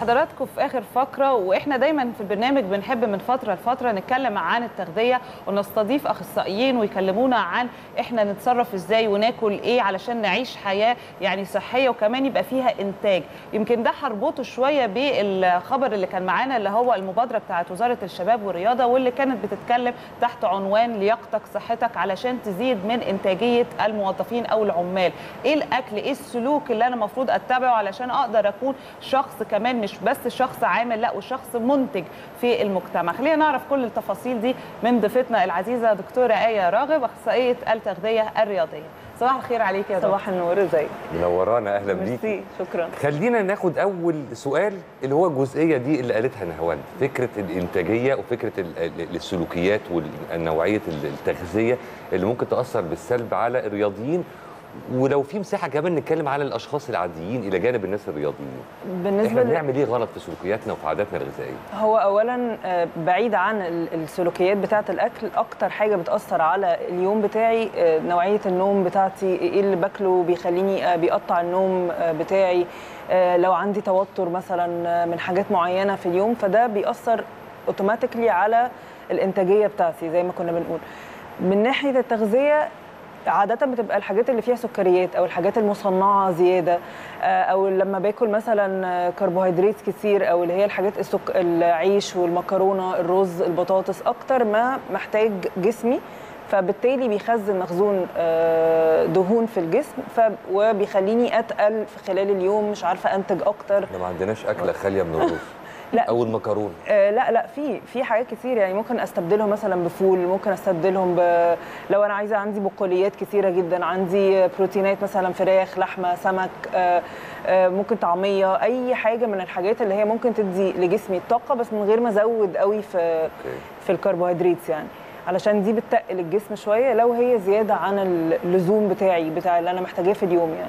حضراتكم في اخر فقره واحنا دايما في البرنامج بنحب من فتره لفتره نتكلم عن التغذيه ونستضيف اخصائيين ويكلمونا عن احنا نتصرف ازاي وناكل ايه علشان نعيش حياه يعني صحيه وكمان يبقى فيها انتاج يمكن ده هربطه شويه بالخبر اللي كان معانا اللي هو المبادره بتاعت وزاره الشباب والرياضه واللي كانت بتتكلم تحت عنوان لياقتك صحتك علشان تزيد من انتاجيه الموظفين او العمال ايه الاكل ايه السلوك اللي انا المفروض اتبعه علشان اقدر اكون شخص كمان مش بس شخص عامل لا وشخص منتج في المجتمع خلينا نعرف كل التفاصيل دي من ضيفتنا العزيزه دكتوره ايه راغب اخصائيه التغذيه الرياضيه صباح الخير عليك يا دكتور صباح النور ازيك منورانا اهلا بيك ميرسي شكرا خلينا ناخد اول سؤال اللي هو الجزئيه دي اللي قالتها نهوان فكره الانتاجيه وفكره ال- ال- السلوكيات والنوعيه التغذيه اللي ممكن تاثر بالسلب على الرياضيين ولو في مساحه كمان نتكلم على الاشخاص العاديين الى جانب الناس الرياضيين بالنسبه احنا ل- بنعمل ايه غلط في سلوكياتنا وفي عاداتنا الغذائيه هو اولا آه، بعيد عن ال- السلوكيات بتاعه الاكل اكتر حاجه بتاثر على اليوم بتاعي آه، نوعيه النوم بتاعتي ايه اللي باكله بيخليني آه، بيقطع النوم آه، بتاعي آه، لو عندي توتر مثلا آه، من حاجات معينه في اليوم فده بيأثر اوتوماتيكلي على الانتاجيه بتاعتي زي ما كنا بنقول من ناحيه التغذيه عادة بتبقى الحاجات اللي فيها سكريات أو الحاجات المصنعة زيادة آه، أو لما باكل مثلا آه، كربوهيدرات كتير أو اللي هي الحاجات السك... العيش والمكرونة الرز البطاطس أكتر ما محتاج جسمي فبالتالي بيخزن مخزون آه، دهون في الجسم ف... وبيخليني أتقل في خلال اليوم مش عارفة أنتج أكتر احنا ما عندناش اكله خاليه من الرز لا. او المكرونه آه لا لا في في حاجات كتير يعني ممكن استبدلهم مثلا بفول ممكن استبدلهم ب... لو انا عايزه عندي بقوليات كتيره جدا عندي بروتينات مثلا فراخ لحمه سمك آه آه ممكن طعميه اي حاجه من الحاجات اللي هي ممكن تدي لجسمي الطاقه بس من غير ما ازود قوي في اوكي في الكربوهيدرات يعني علشان دي بتقل الجسم شويه لو هي زياده عن اللزوم بتاعي بتاع اللي انا محتاجاه في اليوم يعني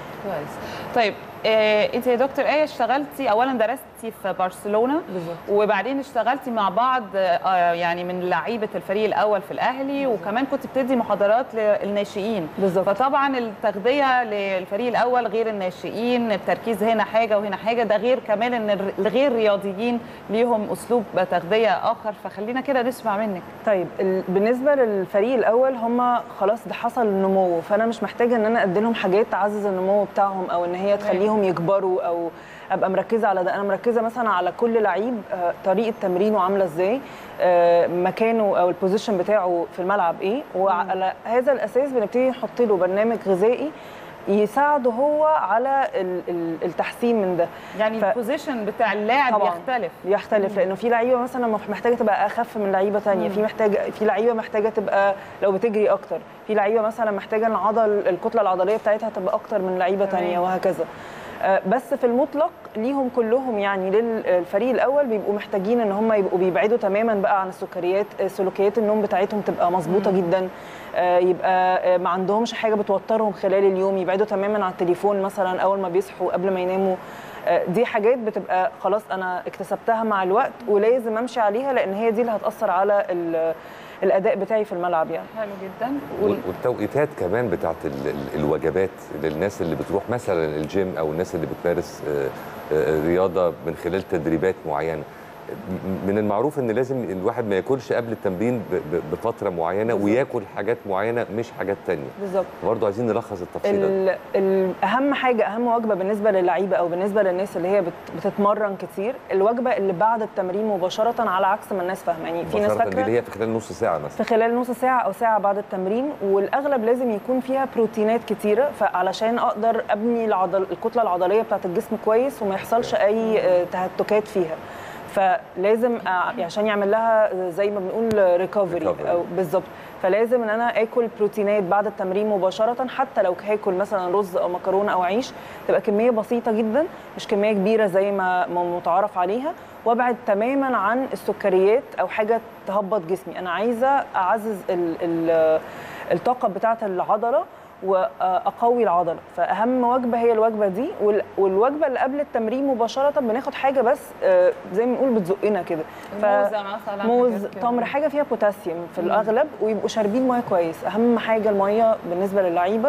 كويس طيب آه انت يا دكتور ايه اشتغلتي اولا درستي في برشلونه بالظبط وبعدين اشتغلتي مع بعض آه يعني من لعيبه الفريق الاول في الاهلي وكمان كنت بتدي محاضرات للناشئين بالظبط فطبعا التغذيه للفريق الاول غير الناشئين التركيز هنا حاجه وهنا حاجه ده غير كمان ان الر- الغير رياضيين ليهم اسلوب تغذيه اخر فخلينا كده نسمع منك طيب ال- بالنسبه للفريق الاول هم خلاص ده حصل نمو فانا مش محتاجه ان انا ادي لهم حاجات تعزز النمو بتاعهم او ان هي تخليهم يكبروا او ابقى مركزه على ده انا مركزه مثلا على كل لعيب آه، طريقه تمرينه عامله ازاي آه، مكانه او البوزيشن بتاعه في الملعب ايه وعلى هذا الاساس بنبتدي نحط له برنامج غذائي يساعده هو على ال- ال- التحسين من ده يعني ف- البوزيشن بتاع اللاعب طبعاً. يختلف يختلف لانه في لعيبه مثلا مح- محتاجه تبقى اخف من لعيبه تانية في محتاجه في لعيبه محتاجه تبقى لو بتجري اكتر في لعيبه مثلا محتاجه العضل الكتله العضليه بتاعتها تبقى اكتر من لعيبه تمام. تانية وهكذا آه، بس في المطلق ليهم كلهم يعني للفريق الاول بيبقوا محتاجين ان هم يبقوا بيبعدوا تماما بقى عن السكريات آه، سلوكيات النوم بتاعتهم تبقى مظبوطه جدا آه، يبقى آه، ما عندهمش حاجه بتوترهم خلال اليوم يبعدوا تماما عن التليفون مثلا اول ما بيصحوا قبل ما يناموا آه، دي حاجات بتبقى خلاص انا اكتسبتها مع الوقت ولازم امشي عليها لان هي دي اللي هتاثر على ال- الاداء بتاعي في الملعب يعني حلو جدا وال- والتوقيتات كمان بتاعت ال- ال- الوجبات للناس اللي بتروح مثلا الجيم او الناس اللي بتمارس آه، آه، رياضه من خلال تدريبات معينه م- من المعروف ان لازم الواحد ما ياكلش قبل التمرين ب- ب- بفتره معينه بالظبط. وياكل حاجات معينه مش حاجات تانية بالظبط برضه عايزين نلخص التفصيله دي. ال- ال- اهم حاجه اهم وجبه بالنسبه للعيبه او بالنسبه للناس اللي هي بت- بتتمرن كتير الوجبه اللي بعد التمرين مباشره على عكس ما الناس فاهمه يعني في ناس مباشرة دي فاكره اللي هي في خلال نص ساعه مثلا في خلال نص ساعة أو ساعة بعد التمرين والأغلب لازم يكون فيها بروتينات كتيرة فعلشان أقدر أبني العضل الكتلة العضلية بتاعة الجسم كويس وما يحصلش أي آه، تهتكات فيها فلازم آه، عشان يعمل لها زي ما بنقول ريكفري Recovery. او بالظبط فلازم ان انا اكل بروتينات بعد التمرين مباشره حتى لو هاكل مثلا رز او مكرونه او عيش تبقى كميه بسيطه جدا مش كميه كبيره زي ما ما متعارف عليها وابعد تماما عن السكريات او حاجه تهبط جسمي انا عايزه اعزز ال ال الطاقه بتاعه العضله واقوي العضله فاهم وجبه هي الوجبه دي وال- والوجبه اللي قبل التمرين مباشره بناخد حاجه بس آه، زي ما بنقول بتزقنا كده ف- موزه مثلا موز حاجات كده. تمر حاجه فيها بوتاسيوم في الاغلب ويبقوا شاربين ميه كويس اهم حاجه الميه بالنسبه للعيبه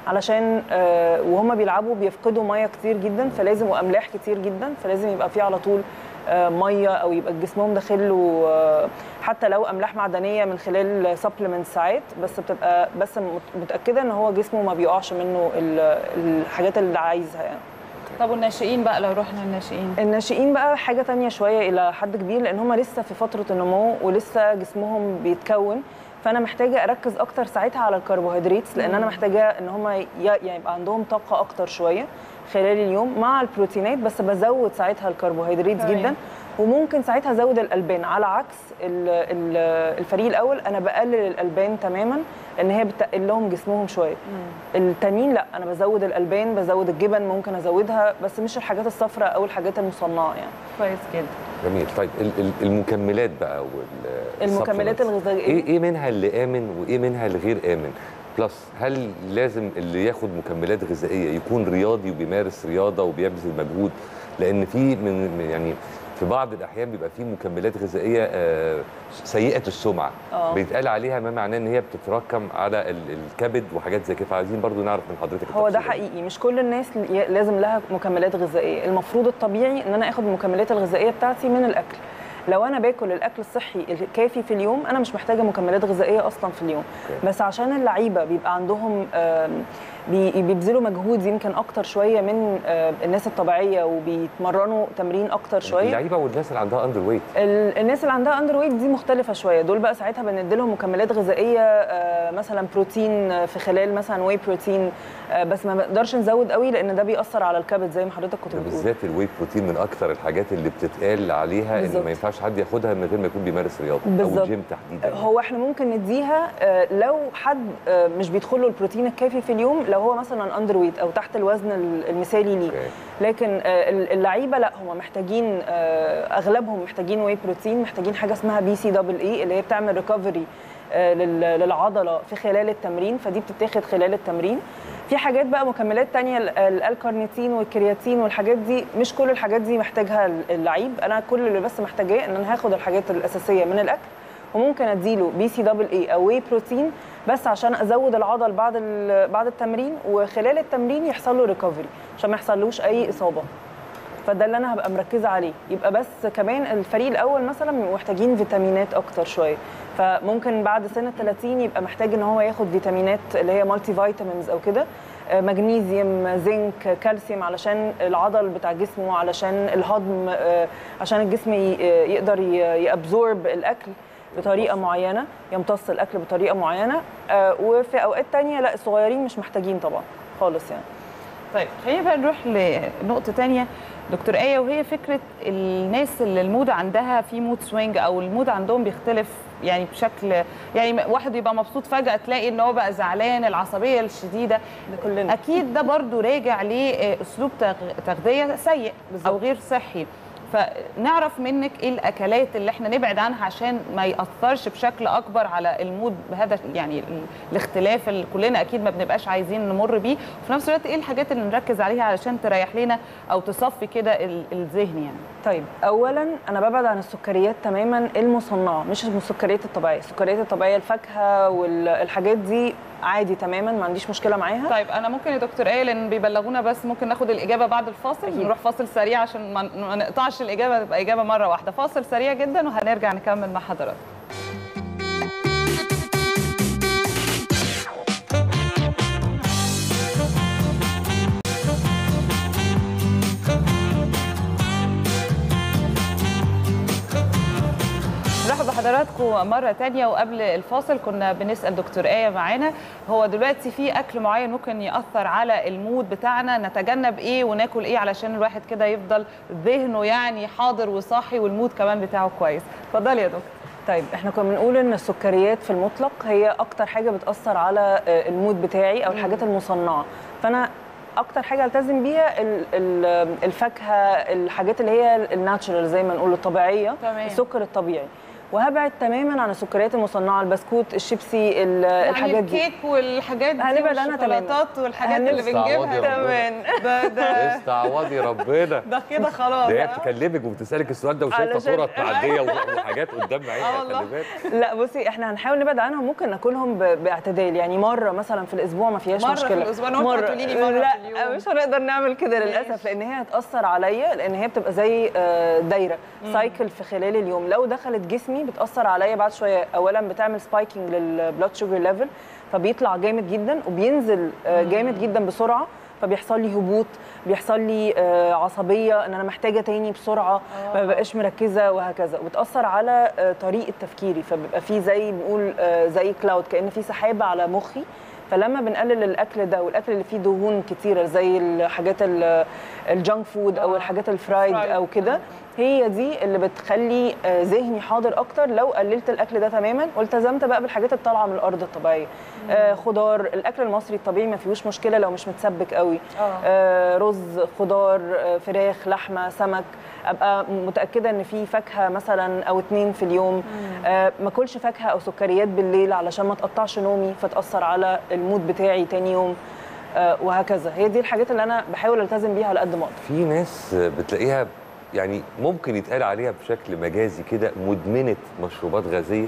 علشان آه، وهم بيلعبوا بيفقدوا ميه كتير جدا فلازم واملاح كتير جدا فلازم يبقى في على طول آه، ميه او يبقى جسمهم داخل له آه، حتى لو املاح معدنيه من خلال سبلمنت ساعات بس بتبقى بس مت- متاكده ان هو جسمه ما بيقعش منه ال- الحاجات اللي عايزها يعني طب والناشئين بقى لو رحنا الناشئين الناشئين بقى حاجه تانية شويه الى حد كبير لان هم لسه في فتره النمو ولسه جسمهم بيتكون فانا محتاجه اركز اكتر ساعتها على الكربوهيدرات لان انا محتاجه ان هم ي- يعني يبقى عندهم طاقه اكتر شويه خلال اليوم مع البروتينات بس بزود ساعتها الكربوهيدرات تمام. جدا وممكن ساعتها ازود الالبان على عكس ال- ال- الفريق الاول انا بقلل الالبان تماما لان هي بتقل لهم جسمهم شويه التانيين لا انا بزود الالبان بزود الجبن ممكن ازودها بس مش الحاجات الصفراء او الحاجات المصنعه يعني كويس جدا جميل طيب ال- ال- المكملات بقى وال المكملات supplements. الغذائيه ايه ايه منها اللي امن وايه منها الغير امن بلس هل لازم اللي ياخد مكملات غذائيه يكون رياضي وبيمارس رياضه وبيبذل مجهود لان في من من- يعني في بعض الاحيان بيبقى في مكملات غذائيه آه، سيئه السمعه آه. بيتقال عليها ما معناه ان هي بتتراكم على ال- الكبد وحاجات زي كده فعايزين برضو نعرف من حضرتك هو ده التفصيلات دي. حقيقي مش كل الناس ي- لازم لها مكملات غذائيه المفروض الطبيعي ان انا اخد المكملات الغذائيه بتاعتي من الاكل لو انا باكل الاكل الصحي الكافي في اليوم انا مش محتاجه مكملات غذائيه اصلا في اليوم أوكي. بس عشان اللعيبه بيبقى عندهم آم، بي- بيبذلوا مجهود يمكن اكتر شويه من آه، الناس الطبيعيه وبيتمرنوا تمرين اكتر شويه اللعيبه والناس اللي عندها اندر ويت ال- الناس اللي عندها اندر ويت دي مختلفه شويه دول بقى ساعتها بندي لهم مكملات غذائيه آه، مثلا بروتين آه، في خلال مثلا واي بروتين آه، بس ما نقدرش نزود قوي لان ده بيأثر على الكبد زي ما حضرتك كنت بتقول بالذات الواي بروتين من اكثر الحاجات اللي بتتقال عليها ان بالظبط. ما ينفعش حد ياخدها من غير ما يكون بيمارس رياضه او بالظبط. الجيم تحديدا هو احنا ممكن نديها آه، لو حد آه، مش بيدخل له البروتين الكافي في اليوم لو هو مثلا اندر ويت او تحت الوزن ال- المثالي ليه أوكي. لكن آه، ال- اللعيبه لا هم محتاجين آه، اغلبهم محتاجين واي بروتين محتاجين حاجه اسمها بي سي دبل اي اللي هي بتعمل ريكفري للعضله في خلال التمرين فدي بتتاخد خلال التمرين في حاجات بقى مكملات تانية ال- الالكارنيتين والكرياتين والحاجات دي مش كل الحاجات دي محتاجها اللعيب انا كل اللي بس محتاجاه ان انا هاخد الحاجات الاساسيه من الاكل وممكن اديله بي سي دبل اي او واي بروتين بس عشان ازود العضل بعد ال- بعد التمرين وخلال التمرين يحصل له ريكفري عشان ما يحصلوش اي اصابه فده اللي انا هبقى مركزه عليه يبقى بس كمان الفريق الاول مثلا بيبقوا محتاجين فيتامينات اكتر شويه فممكن بعد سن ال 30 يبقى محتاج ان هو ياخد فيتامينات اللي هي مالتي فيتامينز او كده آه، مغنيسيوم زنك كالسيوم علشان العضل بتاع جسمه علشان الهضم آه، عشان الجسم ي- آه، يقدر ي- يابزورب الاكل بطريقه معينه يمتص الاكل بطريقه معينه آه، وفي اوقات تانية لا الصغيرين مش محتاجين طبعا خالص يعني طيب خلينا بقى نروح لنقطة تانية دكتور آية وهي فكرة الناس اللي المود عندها في مود سوينج أو المود عندهم بيختلف يعني بشكل يعني واحد يبقى مبسوط فجأة تلاقي إن هو بقى زعلان العصبية الشديدة ده كلنا أكيد ده برضو راجع لأسلوب تغ- تغذية سيء أو غير صحي فنعرف منك ايه الاكلات اللي احنا نبعد عنها عشان ما ياثرش بشكل اكبر على المود بهذا يعني ال- الاختلاف اللي كلنا اكيد ما بنبقاش عايزين نمر بيه وفي نفس الوقت ايه الحاجات اللي نركز عليها علشان تريح لنا او تصفي كده ال- الذهن يعني طيب اولا انا ببعد عن السكريات تماما المصنعه مش السكريات الطبيعيه السكريات الطبيعيه الفاكهه والحاجات دي عادي تماما ما عنديش مشكله معاها طيب انا ممكن يا دكتور ايه لان بيبلغونا بس ممكن ناخد الاجابه بعد الفاصل أكيد. نروح فاصل سريع عشان ما ما نقطعش الاجابه تبقى اجابه مره واحده فاصل سريع جدا وهنرجع نكمل مع حضراتكم نرحب بحضراتكم مرة تانية وقبل الفاصل كنا بنسأل دكتور آية معانا هو دلوقتي في أكل معين ممكن يأثر على المود بتاعنا نتجنب إيه وناكل إيه علشان الواحد كده يفضل ذهنه يعني حاضر وصاحي والمود كمان بتاعه كويس اتفضلي يا دكتور طيب احنا كنا بنقول ان السكريات في المطلق هي اكتر حاجه بتاثر على آه، المود بتاعي او الحاجات المصنعه فانا اكتر حاجه التزم بيها ال- ال- الفاكهه الحاجات اللي هي الناتشرال زي ما نقول الطبيعيه تمام. السكر الطبيعي وهبعد تماما عن السكريات المصنعه البسكوت الشيبسي ال- يعني الحاجات دي الكيك والحاجات دي هنبعد عنها تماماً. والشوكولاتات والحاجات اللي هنستعوض بنجيبها يا ده- تمام ده ده استعوضي ربنا ده كده خلاص ده هي بتكلمك وبتسالك السؤال ده وشايفه علشان- صورة معديه وحاجات قدام آه عينها والله. خلي بالك لا بصي احنا هنحاول نبعد عنهم ممكن ناكلهم ب- باعتدال يعني مره مثلا في الاسبوع ما فيهاش مرة في مشكله الأسبوع، أنا قلت هتقولي لي مرة في لا اليوم. مش هنقدر نعمل كده ماشي. للاسف لان هي هتاثر عليا لان هي بتبقى زي آه، دايره سايكل في خلال اليوم لو دخلت جسمي بتاثر عليا بعد شويه اولا بتعمل سبايكنج للبلاد شوجر ليفل فبيطلع جامد جدا وبينزل آه، جامد جدا بسرعه فبيحصل لي هبوط بيحصل لي آه، عصبيه ان انا محتاجه تاني بسرعه ما ببقاش مركزه وهكذا وبتاثر على آه، طريقه تفكيري فبيبقى في زي بنقول آه، زي كلاود كان في سحابه على مخي فلما بنقلل الاكل ده والاكل اللي فيه دهون كتيره زي الحاجات ال- الجانك فود او آه. الحاجات الفرايد فرايد. او كده هي دي اللي بتخلي آه، ذهني حاضر اكتر لو قللت الاكل ده تماما والتزمت بقى بالحاجات اللي طالعه من الارض الطبيعيه آه خضار الاكل المصري الطبيعي ما فيهوش مشكله لو مش متسبك قوي آه. آه رز خضار آه فراخ لحمه سمك ابقى متاكده ان في فاكهه مثلا او اتنين في اليوم آه ما اكلش فاكهه او سكريات بالليل علشان ما تقطعش نومي فتاثر على المود بتاعي تاني يوم آه وهكذا هي دي الحاجات اللي انا بحاول التزم بيها على قد ما اقدر في ناس بتلاقيها يعني ممكن يتقال عليها بشكل مجازي كده مدمنه مشروبات غازيه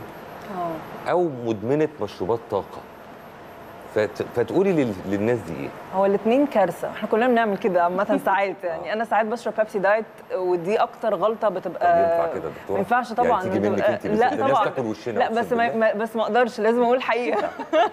او مدمنه مشروبات طاقه فت... فتقولي لل... للناس دي ايه هو الاثنين كارثه احنا كلنا بنعمل كده عامه ساعات يعني انا ساعات بشرب بيبسي دايت ودي اكتر غلطه بتبقى طب ينفع كده يا دكتورة؟ ما ينفعش طبعا يعني تيجي منك بتبقى- انت بس لا الناس طبعا تاكل وشنا لا أقسم بس ما بالله. ما- بس ما اقدرش لازم اقول الحقيقه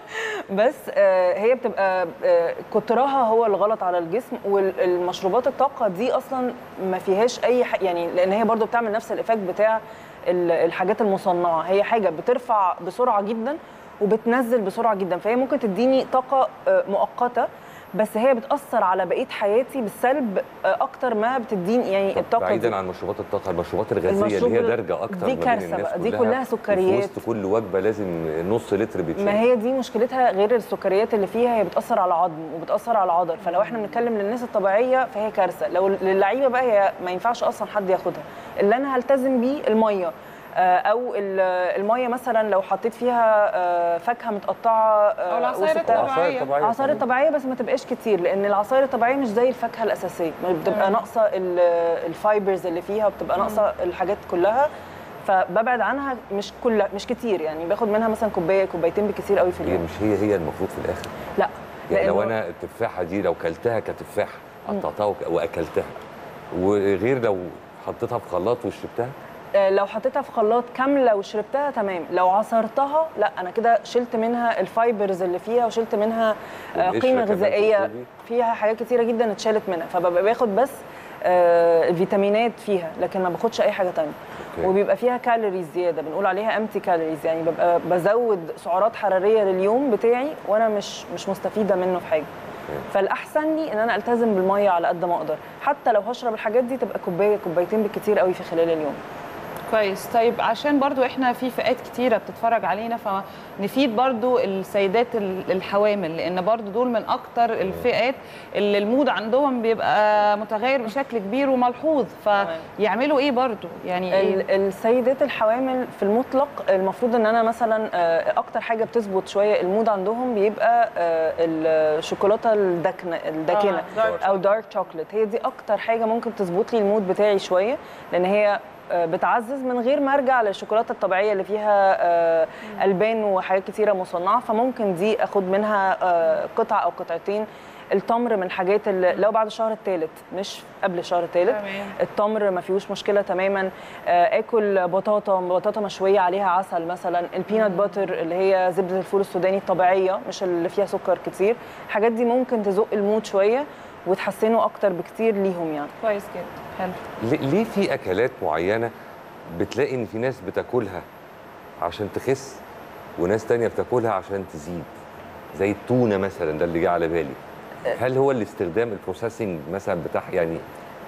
بس آه، هي بتبقى آه، كترها هو الغلط على الجسم والمشروبات الطاقه دي اصلا ما فيهاش اي ح... يعني لان هي برضو بتعمل نفس الايفكت بتاع ال- الحاجات المصنعه هي حاجه بترفع بسرعه جدا وبتنزل بسرعه جدا فهي ممكن تديني طاقه آه، مؤقته بس هي بتاثر على بقيه حياتي بالسلب آه، اكتر ما بتديني يعني طب الطاقه دي. بعيدا عن مشروبات الطاقه المشروبات الغازيه المشروب اللي هي دارجه اكتر دي ما بين كارثة الناس بقى، دي كلها كلها سكريات. وفي وسط كل وجبه لازم نص لتر بيتشرب ما هي دي مشكلتها غير السكريات اللي فيها هي بتاثر على العظم وبتاثر على العضل فلو احنا بنتكلم للناس الطبيعيه فهي كارثه لو للعيبه بقى هي ما ينفعش اصلا حد ياخدها اللي انا هلتزم بيه الميه آه، او ال- الميه مثلا لو حطيت فيها آه، فاكهه متقطعه آه، أو العصاير وسبتها- الطبيعية. العصائر الطبيعيه بس ما تبقاش كتير لان العصائر الطبيعيه مش زي الفاكهه الاساسيه ما بتبقى ناقصه ال- الفايبرز اللي فيها وبتبقى ناقصه الحاجات كلها فببعد عنها مش كل مش كتير يعني باخد منها مثلا كوبايه كوبايتين بالكتير قوي في هي اليوم مش هي هي المفروض في الاخر لا يعني لو لأنه- انا التفاحه دي لو كلتها كتفاحه قطعتها وك- واكلتها وغير لو حطيتها في خلاط وشربتها آه، لو حطيتها في خلاط كامله وشربتها تمام لو عصرتها لا انا كده شلت منها الفايبرز اللي فيها وشلت منها آه، والقشرة قيمه كمان غذائيه تقصدي؟ فيها حاجات كتيره جدا اتشالت منها فببقى باخد بس آه، الفيتامينات فيها لكن ما باخدش اي حاجه تانية أوكي. وبيبقى فيها كالوريز زياده بنقول عليها امتي كالوريز يعني ببقى بزود سعرات حراريه لليوم بتاعي وانا مش مش مستفيده منه في حاجه فالاحسن لي ان انا التزم بالميه على قد ما اقدر حتى لو هشرب الحاجات دي تبقى كوبايه كوبايتين بالكتير قوي في خلال اليوم كويس طيب عشان برضو احنا في فئات كتيره بتتفرج علينا فنفيد برضو السيدات ال- الحوامل لان برضو دول من اكتر الفئات اللي المود عندهم بيبقى متغير بشكل كبير وملحوظ فيعملوا ايه برضو يعني ايه ال- السيدات الحوامل في المطلق المفروض ان انا مثلا آه، اكتر حاجه بتظبط شويه المود عندهم بيبقى آه، الشوكولاته الداكنه الداكنه آه، dark او دارك شوكليت هي دي اكتر حاجه ممكن تظبط لي المود بتاعي شويه لان هي آه، بتعزز من غير ما ارجع للشوكولاته الطبيعيه اللي فيها آه، البان وحاجات كتيره مصنعه فممكن دي اخد منها آه، قطعه او قطعتين التمر من الحاجات اللي لو بعد الشهر الثالث مش قبل الشهر الثالث تمام. التمر ما فيهوش مشكله تماما آه، اكل بطاطا بطاطا مشويه عليها عسل مثلا البينات باتر اللي هي زبده الفول السوداني الطبيعيه مش اللي فيها سكر كتير الحاجات دي ممكن تزق المود شويه وتحسنه اكتر بكتير ليهم يعني كويس جدا حلو ليه ليه في اكلات معينه بتلاقي ان في ناس بتاكلها عشان تخس وناس تانية بتاكلها عشان تزيد زي التونه مثلا ده اللي جه على بالي هل هو الاستخدام البروسيسنج مثلا بتاع يعني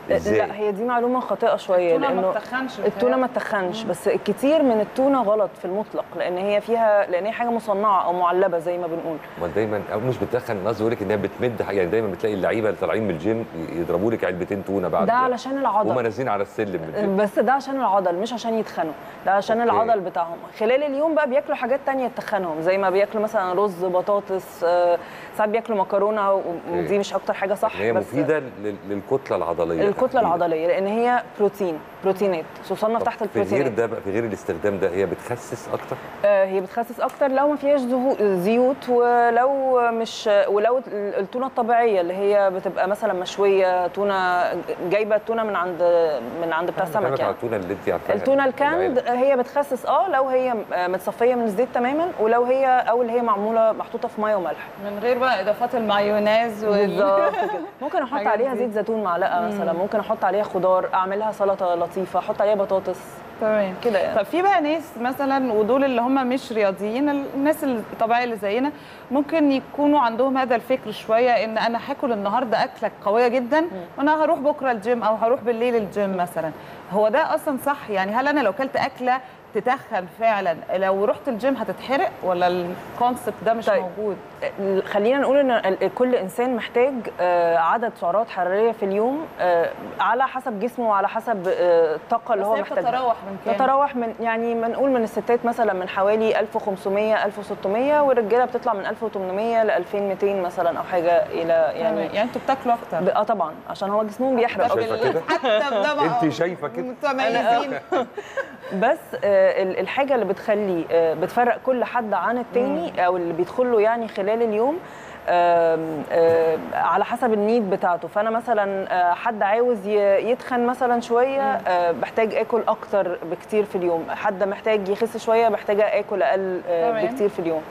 ازاي لا هي دي معلومه خاطئه شويه التونه ما لانه بتخنش التونه ما تخنش بس الكتير من التونه غلط في المطلق لان هي فيها لان هي حاجه مصنعه او معلبه زي ما بنقول ما دايما او مش بتخن قصدي اقول لك انها بتمد يعني دايما بتلاقي اللعيبه اللي طالعين من الجيم يضربوا لك علبتين تونه بعد ده علشان العضل وهم نازلين على السلم من الجيم بس ده عشان العضل مش عشان يتخنوا ده عشان أوكي. العضل بتاعهم خلال اليوم بقى بياكلوا حاجات تانية تخنهم زي ما بياكلوا مثلا رز بطاطس آه، ساعات بياكلوا مكرونه ودي مش اكتر حاجه صح إن هي بس مفيده لل- للكتله العضليه الكتله تحديداً. العضليه لان هي بروتين بروتينات تصنف طب تحت في غير البروتينات ده بقى في غير الاستخدام ده هي بتخسس اكتر آه، هي بتخسس اكتر لو ما فيهاش زهو- زيوت ولو مش ولو التونه الطبيعيه اللي هي بتبقى مثلا مشويه تونه جايبه التونه من عند من عند بتاع السمك بكلمك على يعني التونه اللي انت عارفاها التونه الكاند العلب. هي بتخسس اه لو هي آه، متصفيه من الزيت تماما ولو هي او اللي هي معموله محطوطه في ميه وملح من غير بقى اضافات المايونيز وال... بالظبط كده ممكن احط الحاجات عليها دي. زيت زيتون معلقه مثلا ممكن احط عليها خضار اعملها سلطه لطيفه احط عليها بطاطس تمام كده يعني طب في بقى ناس مثلا ودول اللي هم مش رياضيين الناس الطبيعيه اللي زينا ممكن يكونوا عندهم هذا الفكر شويه ان انا هاكل النهارده اكله قويه جدا وانا هروح بكره الجيم او هروح بالليل الجيم مثلا هو ده اصلا صح يعني هل انا لو كلت اكله تتخن فعلا لو رحت الجيم هتتحرق ولا الكونسبت ده مش طيب. موجود خلينا نقول ان ال- كل انسان محتاج آه، عدد سعرات حراريه في اليوم آه، على حسب جسمه وعلى حسب آه، الطاقه اللي بس هو هي محتاجها بتتراوح من كام تتراوح من يعني ما نقول من الستات مثلا من حوالي 1500 1600 والرجاله بتطلع من 1800 ل 2200 مثلا او حاجه الى يعني يعني يعني انتوا بتاكلوا اكتر اه طبعا عشان هو جسمهم بيحرق شايفة أكتر. كده؟ حتى بده بقى انت شايفه كده متميزين بس آه، ال- الحاجه اللي بتخلي آه، بتفرق كل حد عن التاني او اللي بيدخل له يعني خلال اليوم آم، آه، على حسب النيد بتاعته فانا مثلا آه، حد عاوز ي- يتخن مثلا شويه آه، بحتاج اكل اكتر بكتير في اليوم حد محتاج يخس شويه محتاجه اكل اقل آه، تمام. بكتير في اليوم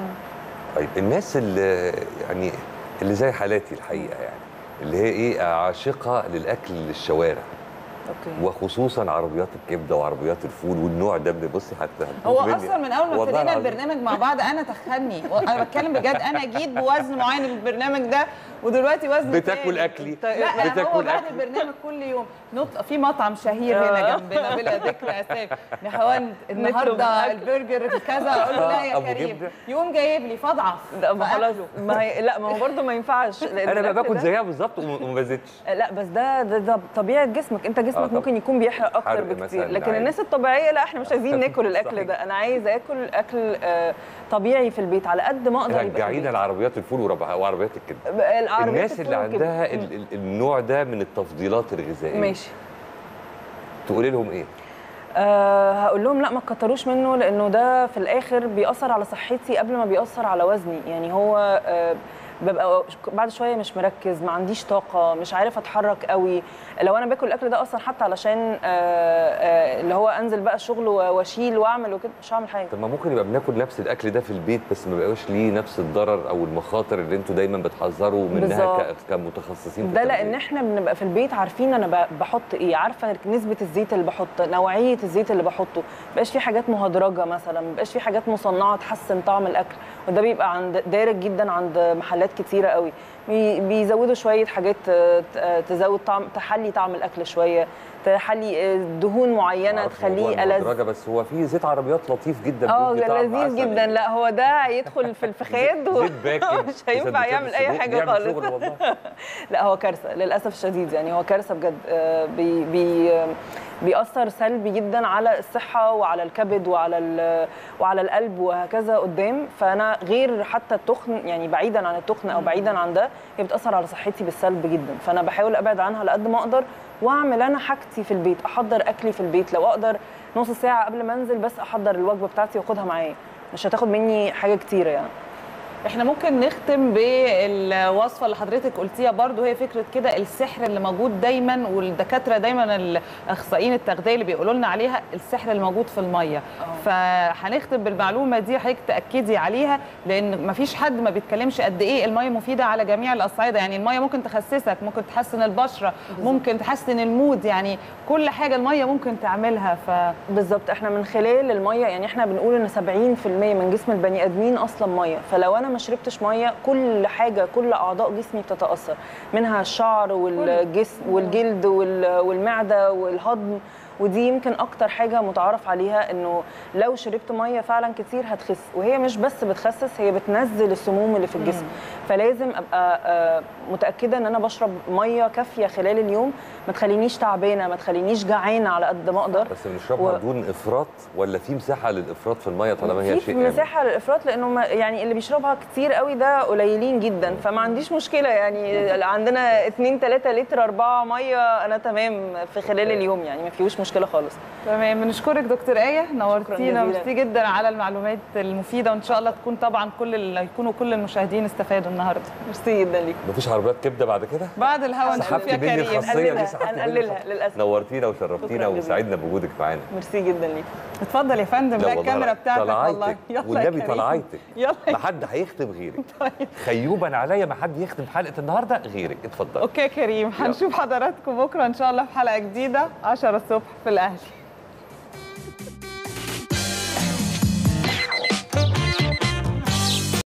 طيب الناس اللي يعني اللي زي حالاتي الحقيقه يعني اللي هي ايه عاشقه للاكل الشوارع اوكي وخصوصا عربيات الكبده وعربيات الفول والنوع ده من- بصي حتى هو اصلا من اول ما والله ابتدينا العظيم. البرنامج مع بعض انا تخني انا بتكلم بجد انا جيت بوزن معين في البرنامج ده ودلوقتي وزن بتاكل تاني. اكلي لا هو بتاكل بعد أكلي. البرنامج كل يوم نط في مطعم شهير هنا جنبنا بلا ذكر اسامي نهاوند النهارده أكل. البرجر كذا اقول له لا يا أبو كريم جبدة. يقوم جايب لي فاضعف لا ما خلاص فأكله. ما هي لا ما هو برضه ما ينفعش لأن انا بقى الأكل باكل ده- زيها بالظبط وما وما بزيدش لا بس ده ده, ده طبيعه جسمك انت جسمك طب ممكن يكون بيحرق اكتر حرق بكتير مثلاً لكن عادي. الناس الطبيعيه لا احنا مش عايزين ناكل الاكل صحيح. ده انا عايز اكل اكل آه، طبيعي في البيت على قد ما اقدر يبقى في رجعينا البيت. لعربيات الفول ورب- وعربيات الكبده العربيات الناس اللي الفول وكده. عندها ال- ال- النوع ده من التفضيلات الغذائيه ماشي تقولي لهم ايه أه هقول لهم لا ما تكتروش منه لانه ده في الاخر بيأثر على صحتي قبل ما بيأثر على وزني يعني هو أه ببقى بعد شويه مش مركز ما عنديش طاقه مش عارف اتحرك قوي لو انا باكل الاكل ده اصلا حتى علشان أه أه اللي هو انزل بقى الشغل و- واشيل واعمل وكده مش هعمل حاجه طب ما ممكن يبقى بناكل نفس الاكل ده في البيت بس ما بيبقاش ليه نفس الضرر او المخاطر اللي انتوا دايما بتحذروا منها بالظبط. ك- كمتخصصين في ده التغذية. لان احنا بنبقى في البيت عارفين انا ب- بحط ايه عارفه نسبه الزيت اللي بحط نوعيه الزيت اللي بحطه مبقاش في حاجات مهدرجه مثلا مبقاش في حاجات مصنعه تحسن طعم الاكل وده بيبقى عند دارج جدا عند محلات كتيره قوي بي- بيزودوا شويه حاجات آه، ت- آه، تزود طعم تحلي طعم الاكل شويه تحلي آه، دهون معينه معرفش موضوع تخليه ألذ المهدرجة، بس هو في زيت عربيات لطيف جدا اه بيدي طعم لذيذ عسل. جدا لا هو ده هيدخل في الفخاد و- زيت باكن مش هينفع يعمل اي حاجه بيعمل خالص شغل والله لا هو كارثه للاسف الشديد يعني هو كارثه بجد آه، بي بي آه، بيأثر سلبي جدا على الصحه وعلى الكبد وعلى ال- وعلى القلب وهكذا قدام فانا غير حتى التخن يعني بعيدا عن التخن او بعيدا عن ده هي بتأثر على صحتي بالسلب جدا فانا بحاول ابعد عنها على قد ما اقدر واعمل انا حاجتي في البيت احضر اكلي في البيت لو اقدر نص ساعه قبل ما انزل بس احضر الوجبه بتاعتي واخدها معايا مش هتاخد مني حاجه كتيره يعني احنا ممكن نختم بالوصفه اللي حضرتك قلتيها برضو هي فكره كده السحر اللي موجود دايما والدكاتره دايما الاخصائيين التغذيه اللي بيقولوا لنا عليها السحر اللي موجود في الميه فهنختم بالمعلومه دي حضرتك تاكدي عليها لان مفيش حد ما بيتكلمش قد ايه الميه مفيده على جميع الاصعده يعني الميه ممكن تخسسك ممكن تحسن البشره ممكن تحسن المود يعني كل حاجه الميه ممكن تعملها ف بالظبط احنا من خلال الميه يعني احنا بنقول ان 70% من جسم البني ادمين اصلا ميه فلو انا ما شربتش ميه كل حاجه كل اعضاء جسمي بتتاثر منها الشعر والجسم والجلد وال- والمعده والهضم ودي يمكن اكتر حاجه متعارف عليها انه لو شربت ميه فعلا كتير هتخس وهي مش بس بتخسس هي بتنزل السموم اللي في الجسم فلازم ابقى آه، متاكده ان انا بشرب ميه كافيه خلال اليوم ما تخلينيش تعبانه ما تخلينيش جعانه على قد ما اقدر بس بنشربها و- دون افراط ولا في مساحه للافراط في الميه طالما هي في شيء آمن؟ مساحه للافراط لانه ما يعني اللي بيشربها كتير قوي ده قليلين جدا فما عنديش مشكله يعني عندنا 2 3 لتر 4 ميه انا تمام في خلال اليوم يعني ما فيهوش مشكله خالص تمام بنشكرك دكتور آية نورتينا جزيلا. ميرسي جدا على المعلومات المفيدة وإن شاء الله تكون طبعا كل ال- يكونوا كل المشاهدين استفادوا النهاردة ميرسي جدا ليك مفيش عربيات كبده بعد كده بعد الهوا نشوف سحبت يا مني كريم الخاصيه دي هنقللها سحبت مني هنقللها الخاصية. للاسف نورتينا وشرفتينا شكراً جزيلاً. وسعدنا بوجودك معانا ميرسي جدا ليك اتفضل يا فندم لا بقى والله الكاميرا بتاعتك والله طلعيتك يلا يا والنبي كريم. طلعيتك يلا يا ما حد هيختم غيرك خيوبا عليا ما حد يختم حلقه النهارده غيرك اتفضل اوكي يا كريم هنشوف حضراتكم بكره ان شاء الله في حلقه جديده 10 الصبح في الاهلي